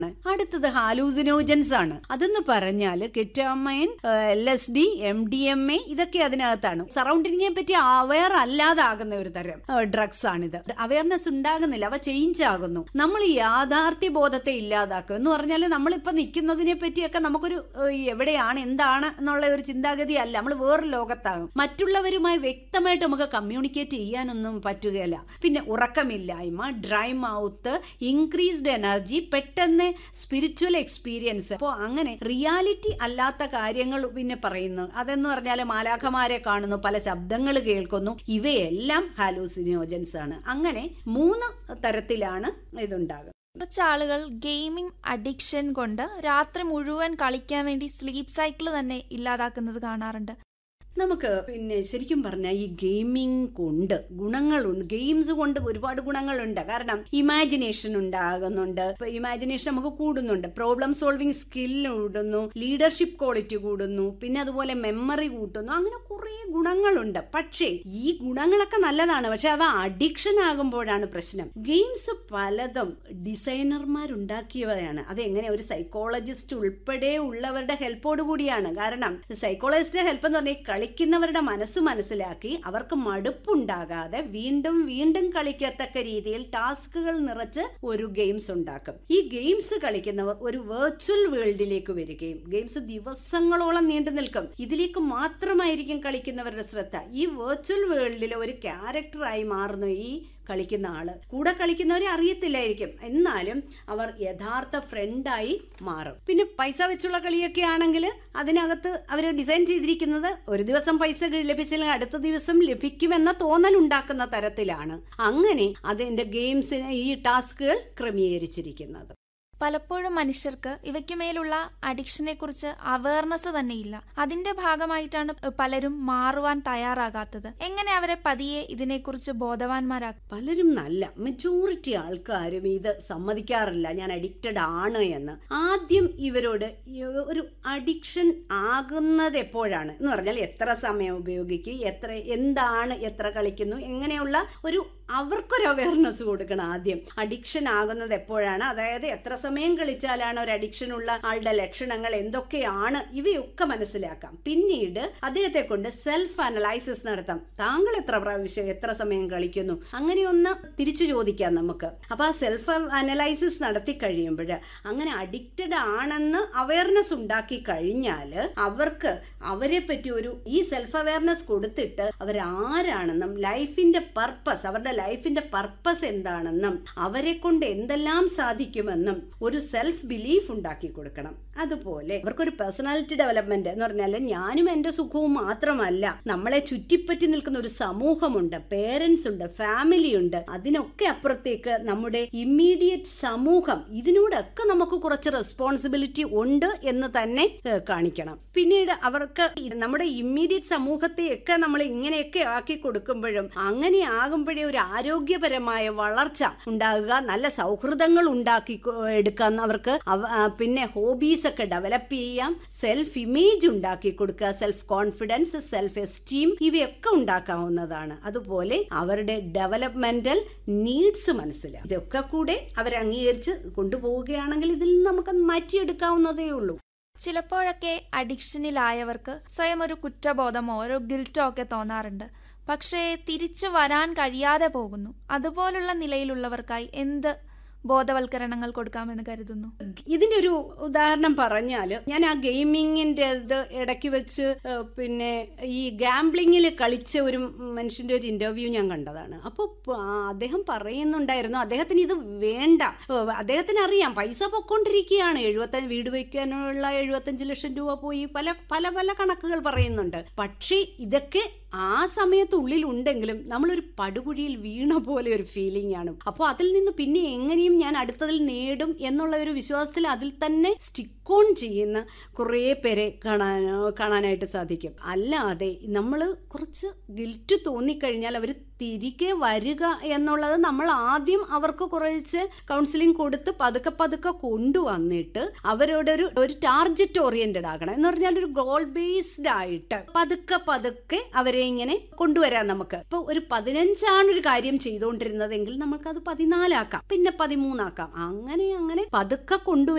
അടുത്തത് ഹാലൂസിനോജൻസ് ആണ് അതെന്ന് പറഞ്ഞാൽ ketamine L S D M D M A ഇതൊക്കെ അതിനകത്താണ് സറൗണ്ടിങ്ങിനെ പറ്റി അവയർ അല്ലാതാകുന്ന ഒരു തരം ഡ്രഗ്സ് ആണിത് അവയർനെസ് ഉണ്ടാകുന്നില്ല അവ ചേഞ്ച് ആകുന്നു നമ്മൾ ഈ യാഥാർത്ഥ്യ ബോധത്തെ ഇല്ലാതാക്കും എന്ന് പറഞ്ഞാൽ നമ്മളിപ്പോ നിൽക്കുന്നതിനെ പറ്റിയൊക്കെ നമുക്കൊരു ഏഹ്, എവിടെയാണ് എന്താണ് എന്നുള്ള ഒരു ചിന്താഗതി അല്ല നമ്മൾ വേറൊരു ലോകത്താകും മറ്റുള്ളവരുമായി വ്യക്തമായിട്ട് നമുക്ക് കമ്മ്യൂണിക്കേറ്റ് ചെയ്യാനൊന്നും പറ്റുകയില്ല പിന്നെ ഉറക്കമില്ലായ്മ ഡ്രൈ മൗത്ത് ഇൻക്രീസ്ഡ് എനർജി പെട്ടെന്ന് സ്പിരിച്വൽ എക്സ്പീരിയൻസ് അപ്പോൾ അങ്ങനെ റിയാലിറ്റി അല്ലാത്ത കാര്യങ്ങൾ പിന്നെ പറയുന്നു അതെന്ന് പറഞ്ഞാൽ മാലാഖമാരെ കാണുന്നു പല ശബ്ദങ്ങൾ കേൾക്കുന്നു ഇവയെല്ലാം ഹാലൂസിനോജൻസ് ആണ് അങ്ങനെ മൂന്ന് തരത്തിലാണ് ഇതുണ്ടാകുന്നത് കുറച്ച് ആളുകൾ ഗെയിമിംഗ് അഡിക്ഷൻ കൊണ്ട് രാത്രി മുഴുവൻ കളിക്കാൻ വേണ്ടി സ്ലീപ്പ് സൈക്കിൾ തന്നെ ഇല്ലാതാക്കുന്നത് കാണാറുണ്ട് നമുക്ക് പിന്നെ ശരിക്കും പറഞ്ഞാൽ ഈ ഗെയിമിംഗ് കൊണ്ട് ഗുണങ്ങളുണ്ട് ഗെയിംസ് കൊണ്ട് ഒരുപാട് ഗുണങ്ങളുണ്ട് കാരണം ഇമാജിനേഷൻ ഉണ്ടാകുന്നുണ്ട് ഇപ്പൊ ഇമാജിനേഷൻ നമുക്ക് കൂടുന്നുണ്ട് പ്രോബ്ലം സോൾവിങ് സ്കിൽ കൂടുന്നു ലീഡർഷിപ്പ് ക്വാളിറ്റി കൂടുന്നു പിന്നെ അതുപോലെ മെമ്മറി കൂട്ടുന്നു അങ്ങനെ കുറേ ഗുണങ്ങളുണ്ട് പക്ഷേ ഈ ഗുണങ്ങളൊക്കെ നല്ലതാണ് പക്ഷെ അവ അഡിക്ഷൻ ആകുമ്പോഴാണ് പ്രശ്നം ഗെയിംസ് പലതും ഡിസൈനർമാരുണ്ടാക്കിയവയാണ് അതെങ്ങനെ ഒരു സൈക്കോളജിസ്റ്റ് ഉൾപ്പെടെ ഉള്ളവരുടെ ഹെൽപ്പോട് കൂടിയാണ് കാരണം സൈക്കോളജിസ്റ്റിന്റെ ഹെൽപ്പ് എന്ന് പറഞ്ഞാൽ ഈ കളിക്കുന്നവരുടെ മനസ്സ് മനസ്സിലാക്കി അവർക്ക് മടുപ്പുണ്ടാകാതെ വീണ്ടും വീണ്ടും കളിക്കത്തക്ക രീതിയിൽ ടാസ്കുകൾ നിറച്ച് ഒരു ഗെയിംസ് ഉണ്ടാക്കും ഈ ഗെയിംസ് കളിക്കുന്നവർ ഒരു വെർച്വൽ വേൾഡിലേക്ക് വരികയും ഗെയിംസ് ദിവസങ്ങളോളം നീണ്ടു നിൽക്കും ഇതിലേക്ക് മാത്രമായിരിക്കും കളിക്കുന്നവരുടെ ശ്രദ്ധ ഈ വെർച്വൽ വേൾഡിലെ ഒരു ക്യാരക്ടറായി മാറുന്നു ഈ കളിക്കുന്ന ആള് കൂടെ കളിക്കുന്നവരെ അറിയത്തില്ലായിരിക്കും എന്നാലും അവർ യഥാർത്ഥ ഫ്രണ്ടായി മാറും പിന്നെ പൈസ വെച്ചുള്ള കളിയൊക്കെ ആണെങ്കിൽ അതിനകത്ത് അവർ ഡിസൈൻ ചെയ്തിരിക്കുന്നത് ഒരു ദിവസം പൈസ ലഭിച്ചില്ലെങ്കിൽ അടുത്ത ദിവസം ലഭിക്കുമെന്ന തോന്നൽ ഉണ്ടാക്കുന്ന തരത്തിലാണ് അങ്ങനെ അതിന്റെ ഗെയിംസിന് ഈ ടാസ്കുകൾ ക്രമീകരിച്ചിരിക്കുന്നത് പലപ്പോഴും മനുഷ്യർക്ക് ഇവയ്ക്ക് മേലുള്ള അഡിക്ഷനെ കുറിച്ച് അവയർനെസ് തന്നെ ഇല്ല അതിന്റെ ഭാഗമായിട്ടാണ് പലരും മാറുവാൻ തയ്യാറാകാത്തത് എങ്ങനെ അവരെ പതിയെ ഇതിനെക്കുറിച്ച് ബോധവാന്മാരാക്കും പലരും നല്ല മെജോറിറ്റി ആൾക്കാരും ഇത് സമ്മതിക്കാറില്ല ഞാൻ അഡിക്റ്റഡ് ആണ് എന്ന് ആദ്യം ഇവരോട് ഈ ഒരു അഡിക്ഷൻ ആകുന്നത് എപ്പോഴാണ് എന്ന് പറഞ്ഞാൽ എത്ര സമയം ഉപയോഗിക്കും എത്ര എന്താണ് എത്ര കളിക്കുന്നു എങ്ങനെയുള്ള ഒരു അവർക്കൊരു അവയർനെസ് കൊടുക്കണം ആദ്യം അഡിക്ഷൻ ആകുന്നത് എപ്പോഴാണ് അതായത് എത്ര സമയം കളിച്ചാലാണ് ഒരു അഡിക്ഷൻ ഉള്ള ആളുടെ ലക്ഷണങ്ങൾ എന്തൊക്കെയാണ് ഇവയൊക്കെ മനസ്സിലാക്കാം പിന്നീട് അദ്ദേഹത്തെ കൊണ്ട് സെൽഫ് അനലൈസിസ് നടത്താം താങ്കൾ എത്ര പ്രാവശ്യം എത്ര സമയം കളിക്കുന്നു അങ്ങനെ ഒന്ന് തിരിച്ചു ചോദിക്കാം നമുക്ക് അപ്പൊ ആ സെൽഫ് അനലൈസിസ് നടത്തി കഴിയുമ്പോൾ അങ്ങനെ അഡിക്റ്റഡ് ആണെന്ന് അവയർനെസ് ഉണ്ടാക്കി കഴിഞ്ഞാൽ അവർക്ക് അവരെ പറ്റി ഒരു ഈ സെൽഫ് അവയർനെസ് കൊടുത്തിട്ട് അവരാരാണെന്നും ലൈഫിന്റെ പർപ്പസ് അവരുടെ ലൈഫിന്റെ പർപ്പസ് എന്താണെന്നും അവരെ കൊണ്ട് എന്തെല്ലാം സാധിക്കുമെന്നും ഒരു സെൽഫ് ബിലീഫ് ഉണ്ടാക്കി കൊടുക്കണം അതുപോലെ അവർക്കൊരു പേഴ്സണാലിറ്റി ഡെവലപ്മെന്റ് എന്ന് പറഞ്ഞാൽ ഞാനും എന്റെ സുഖവും മാത്രമല്ല നമ്മളെ ചുറ്റിപ്പറ്റി നിൽക്കുന്ന ഒരു സമൂഹമുണ്ട് പേരൻസ് ഉണ്ട് ഫാമിലി ഉണ്ട് അതിനൊക്കെ അപ്പുറത്തേക്ക് നമ്മുടെ ഇമ്മീഡിയറ്റ് സമൂഹം ഇതിനോടൊക്കെ നമുക്ക് കുറച്ച് റെസ്പോൺസിബിലിറ്റി ഉണ്ട് എന്ന് തന്നെ ഏഹ്, കാണിക്കണം പിന്നീട് അവർക്ക് ഇത് നമ്മുടെ ഇമ്മീഡിയറ്റ് സമൂഹത്തെയൊക്കെ നമ്മൾ ഇങ്ങനെയൊക്കെ ആക്കി കൊടുക്കുമ്പോഴും അങ്ങനെ ആകുമ്പോഴേ ഒരു ആരോഗ്യപരമായ വളർച്ച ഉണ്ടാകുക നല്ല സൗഹൃദങ്ങൾ ഉണ്ടാക്കി കൊ- എടുക്കാൻ അവർക്ക് അവ- ആ, പിന്നെ ഹോബീസ് ഒക്കെ ഡെവലപ്പ് ചെയ്യാം സെൽഫ് ഇമേജ് ഉണ്ടാക്കി കൊടുക്കുക സെൽഫ് കോൺഫിഡൻസ് സെൽഫ് എസ്റ്റീം ഇവയൊക്കെ ഉണ്ടാക്കാവുന്നതാണ് അതുപോലെ അവരുടെ ഡെവലപ്മെന്റൽ നീഡ്സ് മനസ്സിലാവും ഇതൊക്കെ കൂടെ അവർ അംഗീകരിച്ച് കൊണ്ടുപോവുകയാണെങ്കിൽ ഇതിൽ നിന്ന് നമുക്ക് മാറ്റിയെടുക്കാവുന്നതേ ഉള്ളൂ ചിലപ്പോഴൊക്കെ അഡിക്ഷനിലായവർക്ക് സ്വയം ഒരു കുറ്റബോധമോ ഒരു ഗിൽറ്റോ ഒക്കെ തോന്നാറുണ്ട് പക്ഷേ തിരിച്ചു വരാൻ കഴിയാതെ പോകുന്നു അതുപോലുള്ള നിലയിലുള്ളവർക്കായി എന്ത് ബോധവൽക്കരണങ്ങൾ കൊടുക്കാമെന്ന് കരുതുന്നു ഇതിന്റെ ഒരു ഉദാഹരണം പറഞ്ഞാൽ ഞാൻ ആ ഗെയിമിങ്ങിന്റെ ഇത് ഇടയ്ക്ക് വെച്ച് ഏഹ്, പിന്നെ ഈ ഗാംബ്ലിങ്ങിൽ കളിച്ച ഒരു മനുഷ്യന്റെ ഒരു ഇന്റർവ്യൂ ഞാൻ കണ്ടതാണ് അപ്പോൾ അദ്ദേഹം പറയുന്നുണ്ടായിരുന്നു അദ്ദേഹത്തിന് ഇത് വേണ്ട ഏഹ്, അദ്ദേഹത്തിന് അറിയാം പൈസ പൊക്കോണ്ടിരിക്കുകയാണ് എഴുപത്തഞ്ച് വീട് വയ്ക്കാനുള്ള എഴുപത്തഞ്ച് ലക്ഷം രൂപ പോയി പല പല പല കണക്കുകൾ പറയുന്നുണ്ട് പക്ഷേ ഇതൊക്കെ ആ സമയത്തുള്ളിൽ ഉണ്ടെങ്കിലും നമ്മളൊരു പടുകുഴിയിൽ വീണ പോലെ ഒരു ഫീലിംഗ് ആണ് അപ്പോൾ അതിൽ നിന്ന് പിന്നെ എങ്ങനെയും ഞാൻ അടുത്തതിൽ നേടും എന്നുള്ള ഒരു വിശ്വാസത്തിൽ അതിൽ തന്നെ സ്റ്റിക്ക് ഓൺ ചെയ്യുന്ന കുറേ പേരെ കാണാൻ കാണാനായിട്ട് സാധിക്കും അല്ലാതെ നമ്മൾ കുറച്ച് ഗിൽറ്റ് തോന്നിക്കഴിഞ്ഞാൽ അവർ തിരികെ വരിക എന്നുള്ളത് നമ്മൾ ആദ്യം അവർക്ക് കുറച്ച് കൗൺസിലിംഗ് കൊടുത്ത് പതുക്കെ പതുക്കെ കൊണ്ടുവന്നിട്ട് അവരോട് ഒരു ഒരു ടാർജറ്റ് ഓറിയന്റഡ് ആകണം എന്ന് പറഞ്ഞാൽ ഒരു ഗോൾ ബേസ്ഡ് ആയിട്ട് പതുക്കെ പതുക്കെ അവരെ ഇങ്ങനെ കൊണ്ടുവരാം നമുക്ക് ഇപ്പൊ ഒരു പതിനഞ്ചാണ് ഒരു കാര്യം ചെയ്തുകൊണ്ടിരുന്നതെങ്കിൽ നമുക്കത് പതിനാലാക്കാം പിന്നെ പതിമൂന്നാക്കാം അങ്ങനെ അങ്ങനെ പതുക്കെ കൊണ്ടുവരാൻ